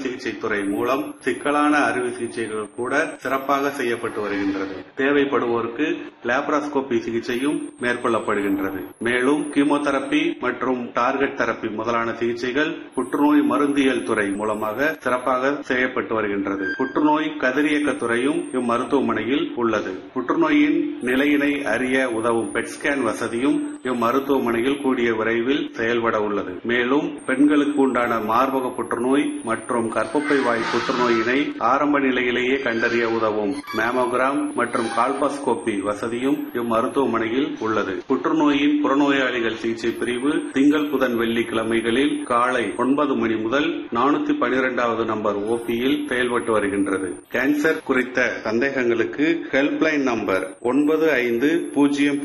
சிகிச்சை துறை மூலம் சிக்கலான அறுவை சிகிச்சைகள் கூட சிறப்பாக செய்யப்பட்டு வருகின்றது தேவைப்படுவோருக்கு லேப்ராஸ்கோபி சிகிச்சையும் மேற்கொள்ளப்படுகின்றது மேலும் கீமோதெரபி மற்றும் டார்கெட் தெரபி முதலான சிகிச்சைகள் புற்றுநோய் மருந்தியல் துறை மூலமாக சிறப்பாக செய்யப்பட்டு வருகின்றது புற்றுநோய் கதிரியக்க துறையும் இம்மருத்துவமனையில் உள்ளது புற்றுநோயின் நிலையினை அறிய உதவும் பெட் ஸ்கேன் வசதியும் இம்மருத்துவமனையில் கூடிய விரைவில் செயல்பட உள்ளது மேலும் பெண்களுக்கு உண்டான மார்பக புற்றுநோய் மற்றும் கர்ப்பப்பை வாய் புற்றுநோயினை ஆரம்ப நிலையிலேயே கண்டறிய உதவும் மேமோகிராம் மற்றும் கால்பாஸ்கோபி வசதியும் இம்மருத்துவமனையில் உள்ளது புற்றுநோயின் புறநோயாளிகள் சிகிச்சை பிரிவு திங்கள் புதன் வெள்ளிக்கிழமைகளில் காலை ஒன்பது மணி முதல் நானூத்தி பனிரெண்டாவது நம்பர் ஓபியில் செயல்பட்டு வருகின்றது கேன்சர் குறித்த சந்தேகங்களுக்கு ஹெல்ப்லைன் நம்பர் ஒன்பது ஐந்து பூஜ்ஜியம்